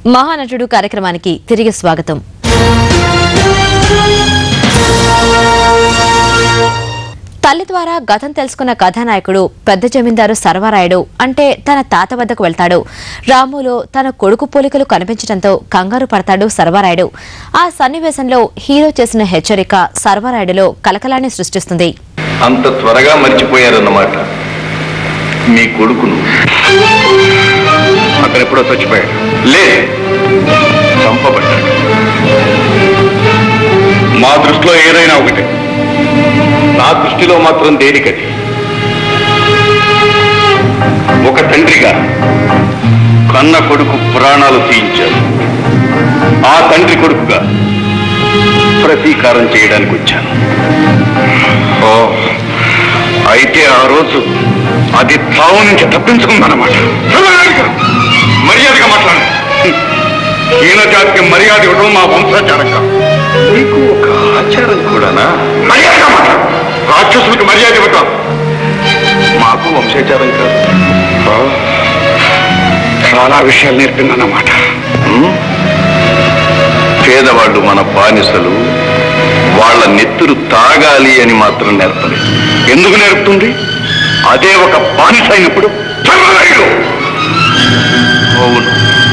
మహానటుడు కార్యక్రమానికి తిరిగి స్వాగతం తల్లి ద్వారా గతం తెలుసుకున్న కథానాయకుడు పెద్ద జమీందారు సర్వరాయుడు అంటే తన తాత వద్దకు వెళ్తాడు రాములో తన కొడుకు పోలికలు కనిపించడంతో కంగారు పడతాడు సర్వరాయుడు ఆ సన్నివేశంలో హీరో చేసిన హెచ్చరిక సర్వరాయుడులో కలకలాన్ని సృష్టిస్తుంది అంత త్వరగా మర్చిపోయారన్నమాట మీ కొడుకును అతనెప్పుడో చచ్చిపోయాడు లే చంపబడ్డాడు మా దృష్టిలో ఏదైనా ఒకటే నా దృష్టిలో మాత్రం దేనికది ఒక తండ్రిగా కన్న కొడుకు ప్రాణాలు తీయించారు ఆ తండ్రి కొడుకుగా ప్రతీకారం చేయడానికి వచ్చాను ఓ అయితే ఆ రోజు అది తావు నుంచి తప్పించుకుందన్నమాట మర్యాదగా మాట్లాడు హీన జాతికి మర్యాద ఇవ్వడం మా వంశాచారం కాదు నీకు ఒక ఆచారం కూడానా మర్యాదగా మాట్లాడు రాక్షసులకు మర్యాద ఇవ్వటం మాకు వంశాచారం కాదు ఆ, చాలా విషయాలు నేర్పిందన్నమాట ఉం? పేదవాళ్ళు మన బానిసలు వాళ్ళ నెత్తురు తాగాలి అని మాత్రం నేర్పలేదు ఎందుకు నేర్పుతుంది అదే ఒక బానిస అయినప్పుడు చర్మరాయుడు. అవును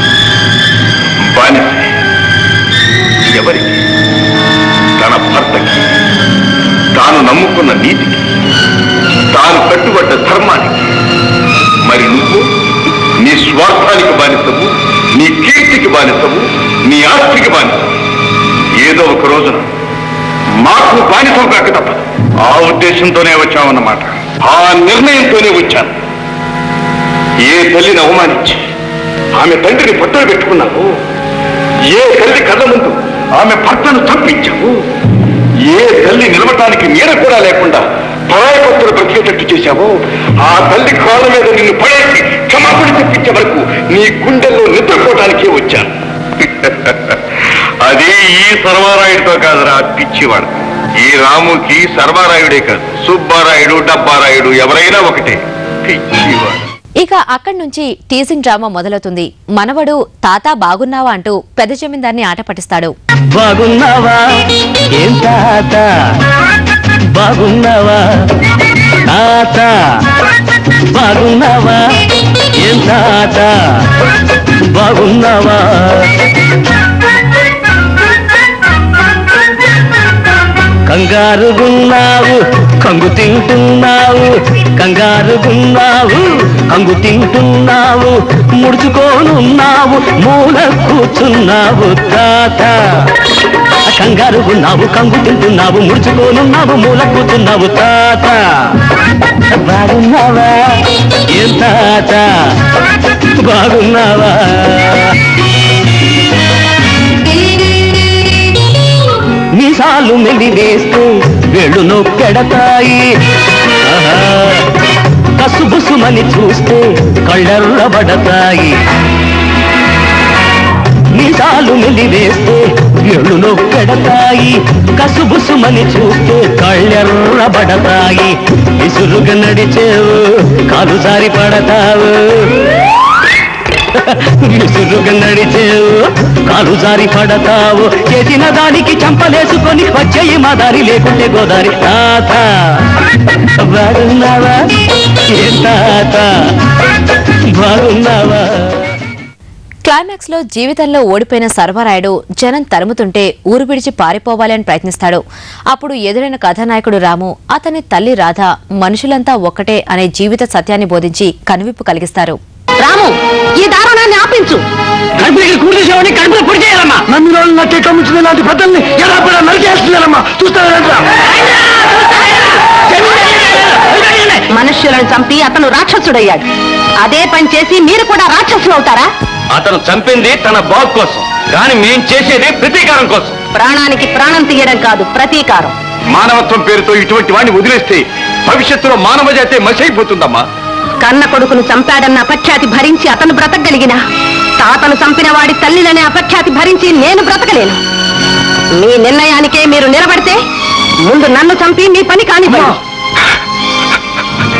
బానిస ఎవరికి తన భర్తకి తాను నమ్ముకున్న నీతికి తాను కట్టుబడ్డ ధర్మానికి మరి నువ్వు నీ స్వార్థానికి బానిసవు నీ కీర్తికి బానిసవు నీ ఆస్తికి బానిసవు ఏదో ఒక రోజున మాకు బానిసం కాక తప్పదు ఆ ఉద్దేశంతోనే వచ్చామన్నమాట ఆ నిర్ణయంతోనే వచ్చాను ఏ తల్లిని అవమానించి ఆమె తండ్రిని పొట్టలు పెట్టుకున్నావు ఏ తల్లి కళ్ళ ముందు ఆమె భర్తను చంపించావు ఏ తల్లి నిలవటానికి నీడ కూడా లేకుండా పరాయి భక్తులు బ్రతికేటట్టు చేశావో ఆ తల్లి కాళ్ళ మీద నిన్ను పడేసి క్షమాపణ తెప్పించే వరకు నీ గుండెల్లో నిద్రపోవటానికే వచ్చాను అది ఈ సర్వారాయుడితో కాదురా పిచ్చివాడు ఈ రాముకి సర్వారాయుడే కాదు సుబ్బారాయుడు డబ్బారాయుడు ఎవరైనా ఒకటే పిచ్చివాడు ఇక అక్కడి నుంచి టీజింగ్ డ్రామా మొదలవుతుంది మనవడు తాత బాగున్నావా అంటూ పెద్ద జమీందార్ని ఆట పట్టిస్తాడు బాగున్నావా ఏం తాత బాగున్నావా తాత బాగున్నావా ఏం తాత బాగున్నావా కంగారుగున్నావు కంగు తింటున్నావు కంగారుగున్నావు కంగు తింటున్నావు ముడుచుకోనున్నావు మూల కూర్చున్నావు తాత కంగారుగున్నావు కంగు తింటున్నావు ముడుచుకోనున్నావు మూల కూర్చున్నావు తాత బాగున్నావా ఏం తాత బాగున్నావా మీసాలు మెలి వేస్తూ వెళ్ళు నొక్కెడతాయి ఆహా. కసుబుసుమని చూస్తే కళ్ళెర్రబడతాయి మీసాలు మెలి వేస్తే ఎళ్ళు నొక్కెడతాయి కసుబుసుమని చూస్తే కళ్ళెర్రబడతాయి విసురుగా నడిచేవు కాలు జారి పడతావు విసురుగా నడిచేవు కాలు జారి పడతావు చేసిన దానికి చంపలేసుకొని వచ్చేయి మా దారి లేకుంటే గోదారి తాత బాగున్నావా ఏ తాత బాగున్నావా క్లైమాక్స్ లో జీవితంలో ఓడిపోయిన సర్వరాయుడు జనం తరుముతుంటే ఊరు విడిచి పారిపోవాలి అని ప్రయత్నిస్తాడు అప్పుడు ఎదురైన కథానాయకుడు రాము అతని తల్లి రాధ మనుషులంతా ఒక్కటే అనే జీవిత సత్యాన్ని బోధించి కనువిప్పు కలిగిస్తారు రాము ఈ దారుణాన్ని ఆపించు కడుపు దగ్గర కూర్చేసేవాడిని కడుపులో పొడి చేయాలమ్మా నన్ను రోజులు నట్టే కమ్ముచ్చిన లాంటి పెద్దల్ని ఎలా కూడా నరికేస్తున్నారమ్మా చూస్తారా మనుష్యులను చంపి అతను రాక్షసుడయ్యాడు అదే పని చేసి మీరు కూడా రాక్షసులు అవుతారా అతను చంపింది తన బాబు కోసం కానీ మేం చేసేది ప్రతీకారం కోసం ప్రాణానికి ప్రాణం తీయడం కాదు ప్రతీకారం మానవత్వం పేరుతో ఇటువంటి వాడిని వదిలేస్తే భవిష్యత్తులో మానవ జాతే మసైపోతుందమ్మా కన్న కొడుకును చంపాడన్న అపఖ్యాతి భరించి అతను బ్రతకగలిగిన తాతను చంపిన వాడి తల్లిననే అపఖ్యాతి భరించి నేను బ్రతకలేను మీ నిర్ణయానికే మీరు నిలబడితే ముందు నన్ను చంపి మీ పని కానివ్వండి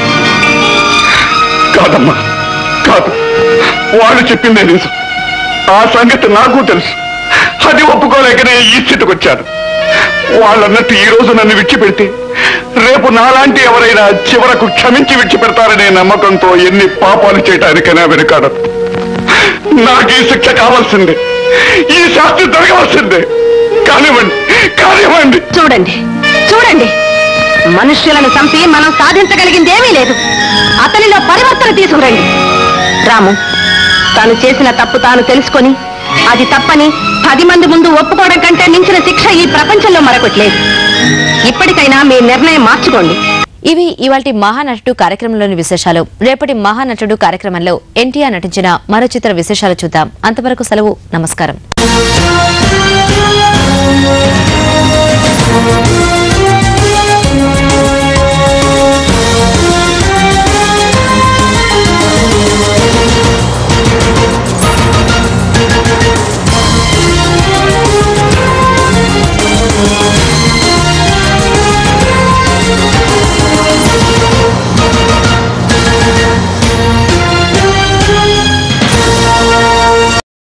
కాదమ్మా కాదు వాళ్ళు చెప్పిందే నిజం ఆ సంగతి నాకు తెలుసు అది ఒప్పుకోలేకనే ఈ స్థితికి వచ్చాను వాళ్ళన్నట్టు ఈ రోజు నన్ను విడిచిపెడితే రేపు నాలాంటి ఎవరైనా చివరకు క్షమించి విడిచిపెడతారనే నమ్మకంతో ఎన్ని పాపాలు చేయటానికైనా వెనుకాడదు నాకు ఈ శిక్ష కావాల్సిందే ఈ శాస్త్రి జరగవలసిందే కానివ్వండి కానివ్వండి చూడండి చూడండి మనుష్యులను చంపి మనం సాధించగలిగింది ఏమీ లేదు అతనిలో పరివర్తన తీసుకురండి రాము తాను చేసిన తప్పు తాను తెలుసుకొని అది తప్పని పది మంది ముందు ఒప్పుకోవడం కంటే మించిన శిక్ష ఈ ప్రపంచంలో మరొకట్లేదు ఇప్పటికైనా మీ నిర్ణయం మార్చుకోండి ఇవి ఇవాటి మహానటుడు కార్యక్రమంలోని విశేషాలు రేపటి మహానటుడు కార్యక్రమంలో ఎన్టీఆర్ నటించిన మరో చిత్ర విశేషాలు చూద్దాం అంతవరకు సెలవు నమస్కారం